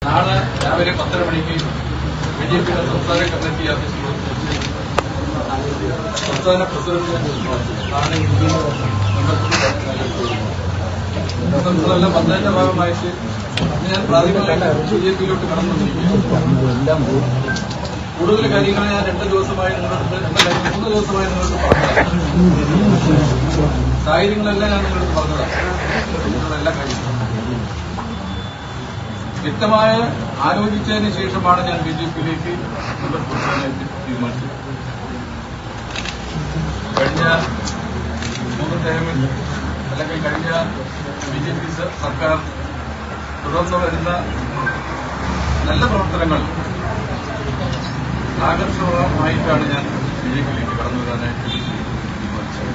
നാളെ രാവിലെ പത്തര മണിക്ക് ബി ജെ പിയുടെ സംസ്ഥാന കമ്മിറ്റി ഓഫീസിൽ വെച്ച് സംസ്ഥാന പ്രസിഡന്റ് ആണ് ഇന്ത്യ നമ്മളെല്ലാം പഞ്ചായത്തിന്റെ ഭാഗമായിട്ട് ഇന്ന് ഞാൻ പ്രാഥമികമായിട്ട് ബി ജെ പിയിലോട്ട് കടന്നുകൊണ്ടിരിക്കുകയാണ് കൂടുതൽ കാര്യങ്ങൾ ഞാൻ രണ്ട് ദിവസമായി നിങ്ങളോട് രണ്ടല്ല മൂന്ന് ദിവസമായി നിങ്ങളോട് പറഞ്ഞതാണ് സാഹചര്യങ്ങളെല്ലാം ഞാൻ നിങ്ങളോട് പറഞ്ഞതാണ് നിങ്ങളുടെ എല്ലാ കാര്യങ്ങളും വ്യക്തമായ ആലോചിച്ചതിന് ശേഷമാണ് ഞാൻ ബി ജെ പിയിലേക്ക് മെമ്പർ കൊടുക്കാനായിട്ട് തീരുമാനിച്ചത് കഴിഞ്ഞ മൂന്ന് ടൈമിൽ അല്ലെങ്കിൽ കഴിഞ്ഞ ബി ജെ പി സർക്കാർ തുടർന്നു വരുന്ന നല്ല പ്രവർത്തനങ്ങൾ ആകർഷകമായിട്ടാണ് ഞാൻ ബി ജെ പിയിലേക്ക് കടന്നു വരാനായിട്ട് തീരുമാനിച്ചത്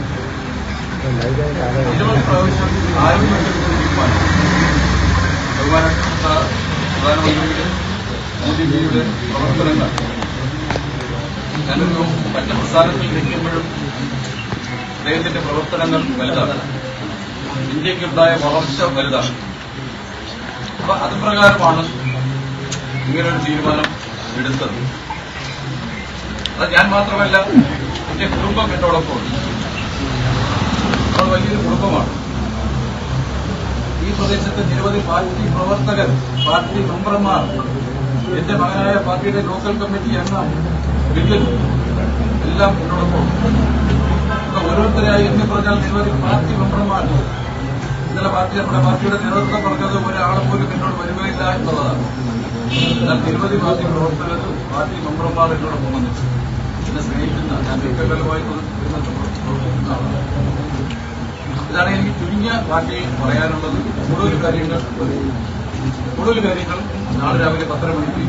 നിരവധി പ്രാവശ്യം ആരോഗ്യമെടുക്കുന്ന തീരുമാനം ബഹുമാനപ്പെട്ട പ്രധാനമന്ത്രിയുടെ മോദിജിയുടെ പ്രവർത്തനങ്ങൾ ഞാനൊരു മറ്റ് പ്രസ്ഥാനത്തിൽ നിൽക്കുമ്പോഴും അദ്ദേഹത്തിന്റെ പ്രവർത്തനങ്ങൾ വലുതാണ് ഇന്ത്യക്കുണ്ടായ വളർച്ച വലുതാണ് അപ്പൊ അത് പ്രകാരമാണ് ഇങ്ങനൊരു തീരുമാനം എടുത്തത് അത് ഞാൻ മാത്രമല്ല എന്റെ കുടുംബം എന്നോടൊപ്പമുണ്ട് നമ്മൾ വലിയൊരു കുടുംബമാണ് ഈ പ്രദേശത്തെ നിരവധി പാർട്ടി പ്രവർത്തകർ പാർട്ടി മെമ്പർമാർ എന്റെ മകനായ പാർട്ടിയുടെ ലോക്കൽ കമ്മിറ്റി അംഗം ബില്ലിൽ എല്ലാം എന്നോടൊപ്പം ഇപ്പൊ ഓരോരുത്തരായി എന്ന് പറഞ്ഞാൽ നിരവധി പാർട്ടി മെമ്പർമാർ ഇന്നലെ പാർട്ടി നമ്മുടെ പാർട്ടിയുടെ നേതൃത്വം പറഞ്ഞത് ഒരാളെ പോലും എന്നോട് വരികയില്ല എന്നുള്ളതാണ് എന്നാൽ നിരവധി പാർട്ടി പ്രവർത്തകർ പാർട്ടി മെമ്പർമാർ എന്നോടൊപ്പം വന്നിട്ടുണ്ട് എന്നെ സ്നേഹിക്കുന്ന ഞാൻ ദീർഘകാലമായി പ്രവർത്തിക്കുന്ന ആളാണ് ഇതാണ് എനിക്ക് ചുരുങ്ങിയ വാക്കിൽ പറയാനുള്ളത് കൂടുതൽ കാര്യങ്ങൾ കൂടുതൽ കാര്യങ്ങൾ നാളെ രാവിലെ പത്തര മണിക്ക്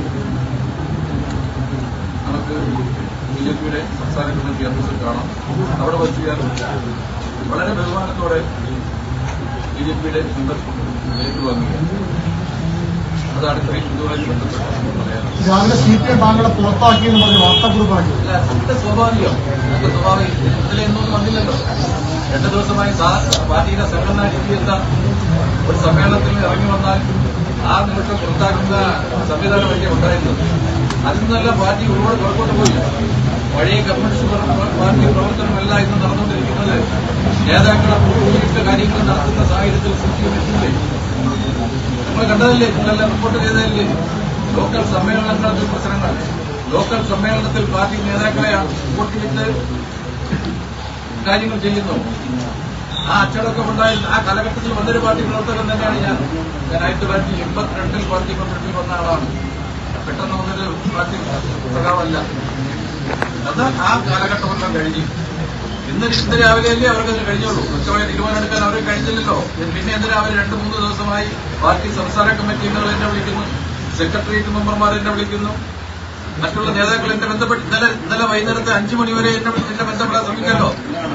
നമുക്ക് ബി ജെ പിയുടെ സംസ്ഥാന കമ്മിറ്റി ഓഫീസിൽ കാണാം അവിടെ വച്ച് ഞാൻ വളരെ ബഹുമാനത്തോടെ ബി ജെ പിയുടെ മെമ്പർഷിപ്പ് ഏറ്റുവാങ്ങുകയാണ് അതാണ് ഇത്രയും ഇതുമായി ബന്ധപ്പെട്ട് പറയാനുള്ളത് രാവിലെ സി പി എം താങ്കളെ പുറത്താക്കിയെന്ന് പറഞ്ഞ് വാർത്താക്കുറിപ്പാക്കി അല്ല അതൊക്കെ സ്വാഭാവികം അതൊക്കെ സ്വാഭാവികം ഇതിലൊന്നും വന്നില്ലല്ലോ രണ്ടു ദിവസമായി സാ- പാർട്ടിയുടെ സംഘടനാ രീതിയെത്ത ഒരു സമ്മേളനത്തിൽ ഇറങ്ങി വന്നാൽ ആ നിമിഷം പുറത്താക്കുന്ന സംവിധാനമൊക്കെ ഉണ്ടായിരുന്നത് അതിൽ നിന്നല്ല പാർട്ടി ഒരുപാട് പുറകോട്ട് പോയി പഴയ കമ്മ്യൂണിസ്റ്റ് പ്ര- പാർട്ടി പ്രവർത്തനമല്ല ഇന്ന് നടന്നുകൊണ്ടിരിക്കുന്നത് നേതാക്കളെ പോയിട്ട് കാര്യങ്ങൾ നടത്തുന്ന സാഹചര്യത്തിൽ സൃഷ്ടിക്കുന്നില്ലേ നമ്മൾ കണ്ടതല്ലേ നിങ്ങളെല്ലാം റിപ്പോർട്ട് ചെയ്തതല്ലേ ലോക്കൽ സമ്മേളനങ്ങളിൽ പ്രശ്നങ്ങൾ ലോക്കൽ സമ്മേളനത്തിൽ പാർട്ടി നേതാക്കളെ കൂട്ടിയിട്ട് കാര്യങ്ങൾ ചെയ്യുന്നു ആ അച്ചടക്കം ഉണ്ടായി ആ കാലഘട്ടത്തിൽ വന്നൊരു പാർട്ടി പ്രവർത്തകൻ തന്നെയാണ് ഞാൻ ഞാൻ ആയിരത്തി തൊള്ളായിരത്തി എൺപത്തിരണ്ടിൽ പാർട്ടി മെമ്പർഷിപ്പിൽ വന്ന ആളാണ് പെട്ടെന്ന് വന്നൊരു പാർട്ടി സഖാവല്ല അത് ആ കാലഘട്ടമെല്ലാം കഴിഞ്ഞു ഇന്ന് ഇന്ന് രാവിലെയല്ലേ അവർക്കത് കഴിഞ്ഞുള്ളൂ കൃത്യമായ തീരുമാനം എടുക്കാൻ അവർ കഴിഞ്ഞില്ലല്ലോ പിന്നെ എന്തിനാ അവർ രണ്ട് മൂന്ന് ദിവസമായി പാർട്ടി സംസ്ഥാന കമ്മിറ്റി അംഗങ്ങൾ എന്നെ വിളിക്കുന്നു സെക്രട്ടേറിയറ്റ് മെമ്പർമാർ എന്നെ വിളിക്കുന്നു മറ്റുള്ള നേതാക്കൾ എന്നെ ബന്ധപ്പെട്ട് ഇന്നലെ ഇന്നലെ വൈകുന്നേരത്തെ അഞ്ചു മണിവരെ എന്നെ വിളി- എന്നെ ബന്ധപ്പെടാൻ ശ്രമിക്കല്ലോ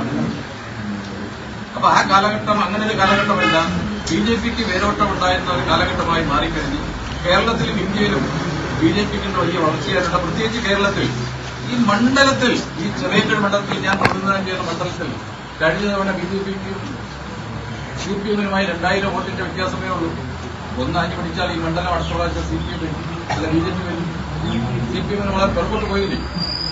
അപ്പൊ ആ കാലഘട്ടം അങ്ങനെ ഒരു കാലഘട്ടമല്ല ബി ജെ പിക്ക് വേരോട്ടം ഉണ്ടായിരുന്ന ഒരു കാലഘട്ടമായി മാറിക്കഴിഞ്ഞു കേരളത്തിലും ഇന്ത്യയിലും ബി ജെ പിക്ക് വലിയ വളർച്ചയായിട്ടുണ്ട് പ്രത്യേകിച്ച് കേരളത്തിൽ ഈ മണ്ഡലത്തിൽ ഈ ചെറിയക്കൽ മണ്ഡലത്തിൽ ഞാൻ പ്രതിനിധാനം ചെയ്യുന്ന മണ്ഡലത്തിൽ കഴിഞ്ഞ തവണ ബി ജെ പിക്കും സി പി എമ്മിനുമായി രണ്ടായിരം വോട്ടിന്റെ വ്യത്യാസമേ ഉള്ളൂ ഒന്ന് അഞ്ച് പിടിച്ചാൽ ഈ മണ്ഡലം അടുത്ത പ്രാവശ്യം സി പി എം വരും അല്ല ബി ജെ പി വരും സി പി എമ്മിന് വളരെ പുറകോട്ട് പോയില്ലേ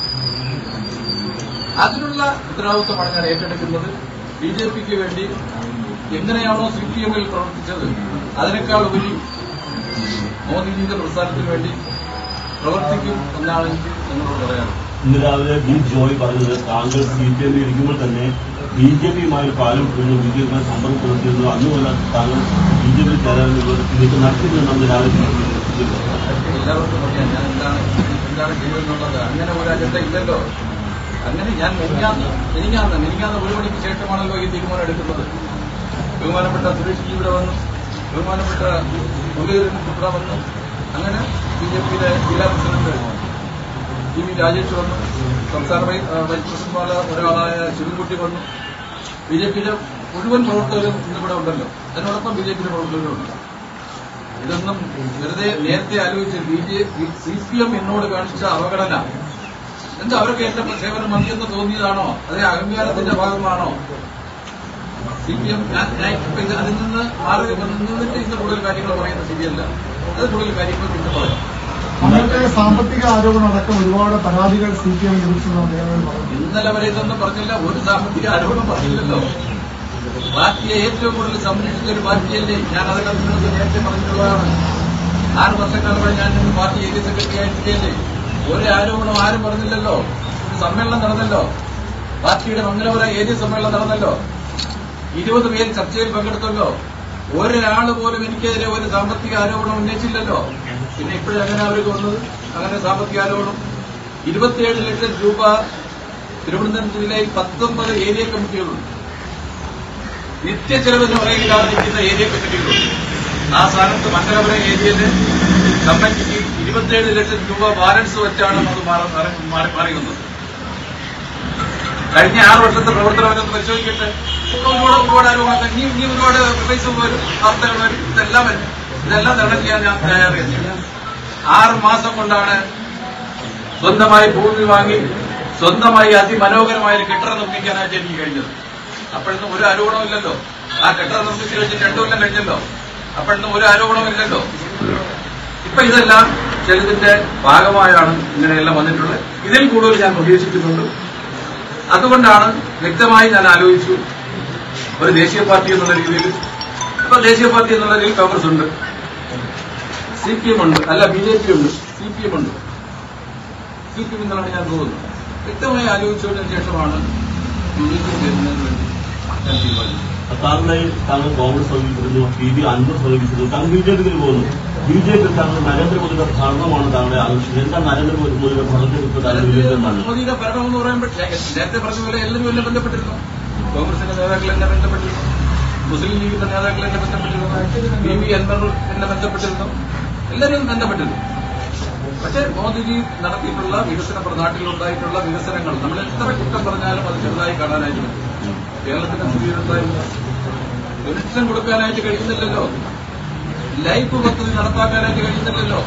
അതിനുള്ള ഉത്തരവാദിത്വമാണ് ഞാൻ ഏറ്റെടുക്കുന്നത് ബി ജെ പിക്ക് വേണ്ടി എങ്ങനെയാണോ സി പി എമ്മിൽ പ്രവർത്തിച്ചത് അതിനേക്കാൾ ഉപരി മോദിജിയുടെ പ്രസ്ഥാനത്തിന് വേണ്ടി പ്രവർത്തിക്കും എന്നാണ് എനിക്ക് നിങ്ങളോട് പറയാനുള്ളത് ഇന്ന് രാവിലെ ബി ജോയ് പറഞ്ഞത് താങ്കൾ സി പി എമ്മിൽ ഇരിക്കുമ്പോൾ തന്നെ ബി ജെ പിയുമായി പാലം പിഴിഞ്ഞ് ബി ജെ പിയുമായി സമ്പർക്കം പുലർത്തിയിരുന്നു അന്ന് മുതൽ താങ്കൾ ബി ജെ പി ചേരാൻ ഇതിലേക്ക് നടത്തിയിരുന്നു നമ്മൾ രാവിലെ എല്ലാവർക്കും അറിയാം ഞാൻ എന്താണ് എന്താണ് ചെയ്തതെന്നുള്ളത് അങ്ങനെ ഒരു അജണ്ട ഇല്ലല്ലോ അങ്ങനെ ഞാൻ മെനിഞ്ഞാന്ന് മെനിഞ്ഞാന്ന് മെനിഞ്ഞാന്ന് ഒരു മണിക്ക് ശേഷമാണല്ലോ ഈ തീരുമാനം എടുക്കുന്നത് ബഹുമാനപ്പെട്ട സുരേഷ് ജി ഇവിടെ വന്നു ബഹുമാനപ്പെട്ട മുരളീധരൻ ഇവിടെ വന്നു അങ്ങനെ ബി ജെ പിയുടെ ജില്ലാ പ്രസിഡന്റ് ടി വി രാജേഷ് വന്നു സംസ്ഥാന വൈ- ആ, വൈസ് പ്രസിഡന്റുമാർ ഒരാളായ ശിവൻകുട്ടി വന്നു ബി ജെ പിയിലെ മുഴുവൻ പ്രവർത്തകരും ഇന്നിവിടെ ഉണ്ടല്ലോ അതിനോടൊപ്പം ബി ജെ പിയുടെ പ്രവർത്തകരുണ്ട് ഇതൊന്നും വെറുതെ നേരത്തെ ആലോചിച്ച് B J C P M എന്നോട് കാണിച്ച അവഗണന എന്താ അവർക്ക് എന്റെ സേവനം മതിയെന്ന് തോന്നിയതാണോ അതേ അഹങ്കാരത്തിന്റെ ഭാഗമാണോ സി പി എം ഞാൻ ഞാൻ ഇപ്പൊ ഇത് അതിൽ നിന്ന് മാറി നിന്നിട്ട് ഇന്ന് കൂടുതൽ കാര്യങ്ങൾ പറയുന്നത് ശരിയല്ല അത് കൂടുതൽ കാര്യങ്ങൾ പിന്നെ പറയാം അങ്ങനത്തെ സാമ്പത്തിക ആരോപണം അടക്കം ഒരുപാട് പരാതികൾ സി പി എം ലഭിച്ചെന്നാണ് നേതാക്കൾ പറഞ്ഞത് ഇന്നലെ വരെ ഇതൊന്നും പറഞ്ഞില്ല ഒരു സാമ്പത്തിക ആരോപണം പറഞ്ഞില്ലല്ലോ പാർട്ടിയെ ഏറ്റവും കൂടുതൽ സംരക്ഷിച്ച ഒരു പാർട്ടിയല്ലേ ഞാൻ അതൊക്കെ നിങ്ങൾക്ക് നേരത്തെ പറഞ്ഞിട്ടുള്ളതാണ് ആറ് വർഷക്കാലമായി ഞാൻ ഇന്ന് പാർട്ടി ഏരിയ സെക്രട്ടറി ആയിട്ടില്ലേ ഒരു ആരോപണം ആരും പറഞ്ഞില്ലല്ലോ ഒരു സമ്മേളനം നടന്നല്ലോ പാർട്ടിയുടെ മംഗലപുര ഏരിയ സമ്മേളനം നടന്നല്ലോ ഇരുപത് പേര് ചർച്ചയിൽ പങ്കെടുത്തല്ലോ ഒരാൾ പോലും എനിക്കെതിരെ ഒരു സാമ്പത്തിക ആരോപണം ഉന്നയിച്ചില്ലല്ലോ പിന്നെ ഇപ്പോഴും അങ്ങനെ അവർക്ക് വന്നത് അങ്ങനെ സാമ്പത്തിക ആരോപണം ഇരുപത്തിയേഴ് ലക്ഷം രൂപ തിരുവനന്തപുരം ജില്ലയിൽ പത്തൊമ്പത് ഏരിയ കമ്മിറ്റികളുണ്ട് നിത്യചെലവെന്ന് പറയുകയാണ് നിൽക്കുന്ന ഏരിയ കമ്മിറ്റികളുണ്ട് ആ സ്ഥാനത്ത് മംഗലപുര ഏരിയയില് കമ്മിറ്റിക്ക് ഇരുപത്തിയേഴ് ലക്ഷം രൂപ ബാലൻസ് വെച്ചാണ് അത് മാറി- മാറി- മാറി മാറി വന്നത് കഴിഞ്ഞ ആറ് വർഷത്തെ പ്രവർത്തനം അവരൊന്ന് പരിശോധിക്കട്ടെ ഇപ്പോൾ ഒരുപാട് ഒരുപാട് ആരോപണം ഇനി ഇനി ഒരുപാട് റിലീസ് വരും വാർത്തകൾ വരും ഇതെല്ലാം വരും ഇതെല്ലാം തരണം ചെയ്യാൻ ഞാൻ തയ്യാറില്ല ആറ് മാസം കൊണ്ടാണ് സ്വന്തമായി ഭൂമി വാങ്ങി സ്വന്തമായി അതിമനോഹരമായ ഒരു കെട്ടിടം നിർമ്മിക്കാനായിട്ട് എനിക്ക് കഴിഞ്ഞത് അപ്പോഴൊന്നും ഒരു ആരോപണവും ഇല്ലല്ലോ ആ കെട്ടിടം നിർമ്മിച്ച് കഴിഞ്ഞ് രണ്ടു കൊല്ലം കഴിഞ്ഞല്ലോ അപ്പോഴൊന്നും ഒരു ആരോപണവും ഇല്ലല്ലോ ഇപ്പൊ ഇതെല്ലാം ചിലതിന്റെ ഭാഗമായാണ് ഇങ്ങനെയെല്ലാം വന്നിട്ടുള്ളത് ഇതിൽ കൂടുതൽ ഞാൻ പ്രതീക്ഷിക്കുന്നുണ്ട് അതുകൊണ്ടാണ് വ്യക്തമായി ഞാൻ ആലോചിച്ചു ഒരു ദേശീയ പാർട്ടി എന്നുള്ള രീതിയിൽ ഇപ്പൊ ദേശീയ പാർട്ടി എന്നുള്ള രീതിയിൽ കോൺഗ്രസ് ഉണ്ട് സി പി എം ഉണ്ട് അല്ല ബി ജെ പി ഉണ്ട് സി പി എം ഉണ്ട് സി പി എം എന്നാണ് ഞാൻ പോകുന്നത് വ്യക്തമായി ആലോചിച്ചതിന് ശേഷമാണ് യു ഡി എഫ് ചേരുന്നതിന് വേണ്ടി ഞാൻ തീരുമാനിച്ചത് താങ്കളെ താങ്കൾ കോൺഗ്രസ് സമീപിക്കുന്നു പി വി അൻവർ സമീപിക്കുന്നു താങ്കൾ ബി ജെ പിയിൽ പോകുന്നു ബി ജെ പി താങ്കൾ നരേന്ദ്രമോദിയുടെ ഭരണമാണ് താങ്കളെ ആവശ്യം എന്താ നരേന്ദ്രമോദിയുടെ ഭരണത്തെ കുറിച്ച് താങ്കൾ വിലയിരുത്തുന്നതാണ് മോദിയുടെ ഭരണം എന്ന് പറയുമ്പോൾ നേരത്തെ പറഞ്ഞ പോലെ എല്ലാവരും എന്നെ ബന്ധപ്പെട്ടിരുന്നു കോൺഗ്രസിന്റെ നേതാക്കൾ എന്നെ ബന്ധപ്പെട്ടിരുന്നു മുസ്ലിം ലീഗിന്റെ നേതാക്കൾ എന്നെ ബന്ധപ്പെട്ടിരുന്നു ബി വി അൻവർ എന്നെ ബന്ധപ്പെട്ടിരുന്നു എല്ലാവരും ബന്ധപ്പെട്ടിരുന്നു പക്ഷേ മോദിജി നടത്തിയിട്ടുള്ള വികസന നാട്ടിലുണ്ടായിട്ടുള്ള വികസനങ്ങൾ നമ്മൾ എത്ര കുറ്റം പറഞ്ഞാലും അത് ചെറുതായി കാണാനായിട്ട് പറ്റും കേരളത്തിന്റെ സ്ഥിതി എന്തായിരുന്നു പെൻഷൻ കൊടുക്കാനായിട്ട് കഴിയുന്നില്ലല്ലോ ലൈഫ് പദ്ധതി നടപ്പാക്കാനായിട്ട് കഴിയുന്നില്ലല്ലോ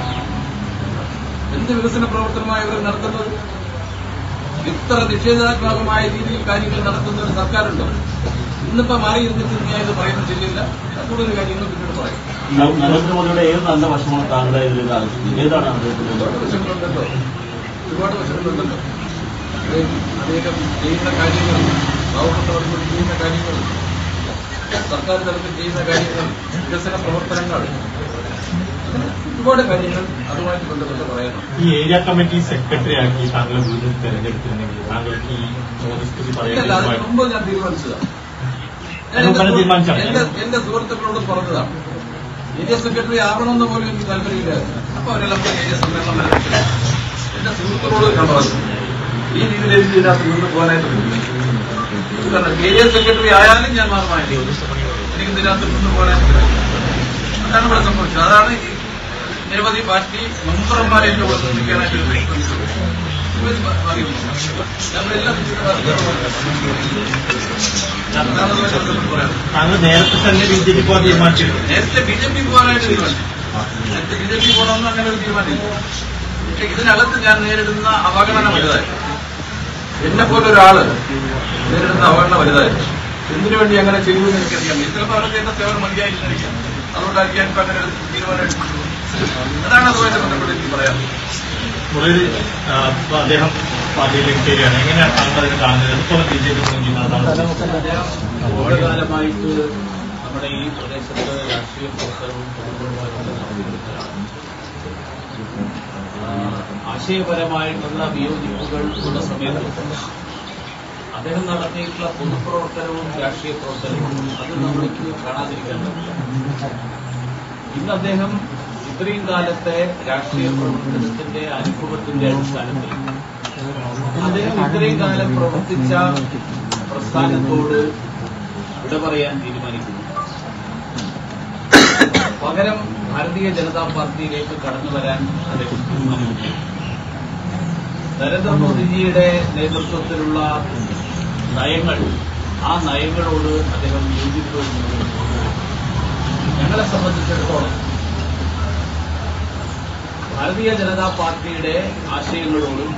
എന്ത് വികസന പ്രവർത്തനമായി ഇവർ നടത്തുന്നത് ഇത്ര നിഷേധാത്മകമായ രീതിയിൽ കാര്യങ്ങൾ നടത്തുന്ന ഒരു സർക്കാരുണ്ടോ ഇന്നിപ്പോ മാറിയിരുന്നിട്ട് ഞാൻ ഇത് പറയുന്ന ശരിയല്ല കൂടുതൽ കാര്യങ്ങൾ പിന്നീട് പറയും ന- നരേന്ദ്രമോദിയുടെ ഏത് നല്ല വശമാണ് താങ്കളുടെ ഇതിൽ ആലോചിക്കുന്നത് ഏതാണ് അദ്ദേഹത്തിന്റെ ഒരുപാട് വശങ്ങളുണ്ടല്ലോ ഒരുപാട് വശങ്ങളുണ്ടല്ലോ അദ്ദേഹം അദ്ദേഹം ചെയ്യുന്ന കാര്യങ്ങൾ പാവപ്പെട്ടവർക്ക് ചെയ്യുന്ന കാര്യങ്ങൾ സർക്കാർ തലത്തിൽ ചെയ്യുന്ന കാര്യങ്ങൾ വികസന പ്രവർത്തനങ്ങൾ അങ്ങനെ ഒരുപാട് കാര്യങ്ങൾ അതുമായിട്ട് ബന്ധപ്പെട്ട് പറയണം ഈ ഏരിയ കമ്മിറ്റി സെക്രട്ടറി ആക്കി താങ്കളെ വീണ്ടും തെരഞ്ഞെടുത്തിരുന്നെങ്കിൽ താങ്കൾക്ക് ഈ മോദിസ്ഥിതി ഇല്ലല്ല അതിന് പറയാൻ മുമ്പ് ഞാൻ തീരുമാനിച്ചതാണ് ഞാൻ അതിന് മുമ്പ് എന്റെ തീരുമാനിച്ചതാണ്. എന്റെ എന്റെ സുഹൃത്തുക്കളോട് പറഞ്ഞതാണ് ഏരിയ സെക്രട്ടറി ആവണമെന്ന് പോലും എനിക്ക് താല്പര്യമില്ല അപ്പൊ അവരെല്ലാം പോയി ഏരിയ സമ്മേളനം നടത്തി. എന്റെ സുഹൃത്തുക്കളോട് ഞാൻ പറഞ്ഞു ഈ രീതിയിൽ എനിക്ക് ഇതിനകത്ത് നിന്ന് പോകാനായിട്ട് പറ്റില്ല. കാരണം ഏരിയ സെക്രട്ടറി ആയാലും ഞാൻ മാറുമായിരുന്നു എനിക്ക് ഇതിനകത്ത് നിന്ന് പോകാനായിട്ട് പറ്റില്ല. അതാണ് ഇവിടെ സംഭവിച്ചത് അതാണ് ഈ നിരവധി പാർട്ടി മെമ്പർമാരെ എന്നെ പ്രവർത്തിക്കാനായിട്ട് ശ്രമിച്ചത് ഇവർ മാറിയിരുന്നു. ഞങ്ങളെല്ലാം ഇതിന്റെ അതാണ് അതുമായിട്ട് ബന്ധപ്പെട്ട് പറയാം താങ്കൾ നേരത്തെ തന്നെ ബി ജെ പി പോകാൻ തീരുമാനിച്ചിരുന്നു നേരത്തെ ബി ജെ പി പോകാനായിട്ട് തീരുമാനിച്ചു നേരത്തെ ബി ജെ പി പോകണമെന്ന് അങ്ങനെ ഒരു തീരുമാനമില്ല പക്ഷെ ഇതിനകത്ത് ഞാൻ നേരിടുന്ന അവഗണന വലുതായി എന്നെ പോലെ ഒരാള് നേരിടുന്ന അവഗണന വലുതായി എന്തിനു വേണ്ടി അങ്ങനെ ചെയ്തു എന്ന് എനിക്കറിയാം ചിലപ്പോൾ അവർക്ക് എന്റെ സേവനം മതിയായിരിക്കാം അതുകൊണ്ടായിരിക്കും എനിക്ക് അങ്ങനെ ഒരു തീരുമാനം എടുത്തത് അതാണ് അതുമായിട്ട് ബന്ധപ്പെട്ട് എനിക്ക് പറയാം മുരളി ആ, ഇപ്പൊ അദ്ദേഹം പാർട്ടിയിലേക്ക് ചേരുകയാണ് എങ്ങനെയാണ് താങ്കൾ അതിനെ കാണുന്നത് എത്രത്തോളം ബി ജെ പി ചെയ്യുന്നതാണ് ദീർഘകാലമായിട്ട് നമ്മുടെ ഈ പ്രദേശത്ത് രാഷ്ട്രീയ പ്രവർത്തനവും കുടുംബവുമായിട്ടുള്ള നടത്തിയെടുക്കലാണ് ആശയപരമായിട്ടുള്ള വിയോജിപ്പുകൾ ഉള്ള സമയത്ത് അദ്ദേഹം നടത്തിയിട്ടുള്ള പൊതുപ്രവർത്തനവും രാഷ്ട്രീയ പ്രവർത്തനവും അത് നമ്മൾക്ക് കാണാതിരിക്കാൻ പറ്റില്ല ഇന്ന് അദ്ദേഹം ഇത്രയും കാലത്തെ രാഷ്ട്രീയ പ്രവർത്തനത്തിന്റെ അനുഭവത്തിന്റെ അടിസ്ഥാനത്തിൽ അദ്ദേഹം ഇത്രയും കാലം പ്രവർത്തിച്ച പ്രസ്ഥാനത്തോട് വിട പറയാൻ തീരുമാനിക്കുന്നു പകരം ഭാരതീയ ജനതാ പാർട്ടിയിലേക്ക് കടന്നു വരാൻ അദ്ദേഹം തീരുമാനിക്കുന്നു നരേന്ദ്രമോദിജിയുടെ നേതൃത്വത്തിലുള്ള നയങ്ങൾ ആ നയങ്ങളോട് അദ്ദേഹം യോജിപ്പ് ഞങ്ങളെ സംബന്ധിച്ചിടത്തോളം ഭാരതീയ ജനതാ പാർട്ടിയുടെ ആശയങ്ങളോടും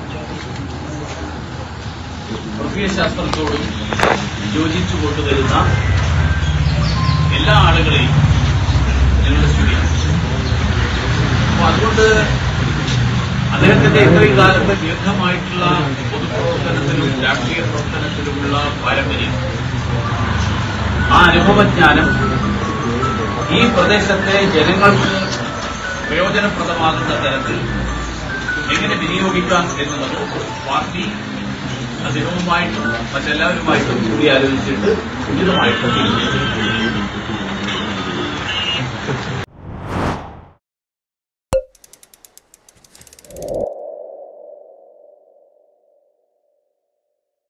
പ്രത്യയശാസ്ത്രത്തോടും യോജിച്ചു കൊണ്ടുവരുന്ന എല്ലാ ആളുകളെയും ഞങ്ങൾ സ്വീകരിച്ചു അപ്പൊ അതുകൊണ്ട് അദ്ദേഹത്തിന്റെ ഇത്രയും കാലത്തെ ദീർഘമായിട്ടുള്ള പൊതുപ്രവർത്തനത്തിലും രാഷ്ട്രീയ പ്രവർത്തനത്തിലുമുള്ള പാരമ്പര്യം ആ അനുഭവജ്ഞാനം ഈ പ്രദേശത്തെ ജനങ്ങൾക്ക് പ്രയോജനപ്രദമാകുന്ന തരത്തിൽ എങ്ങനെ വിനിയോഗിക്കാം എന്നുള്ളത് പാർട്ടി അദ്ദേഹവുമായിട്ടും മറ്റെല്ലാവരുമായിട്ടും കൂടിയാലോചിച്ചിട്ട് ഉചിതമായിട്ട് തീരുമാനിച്ചു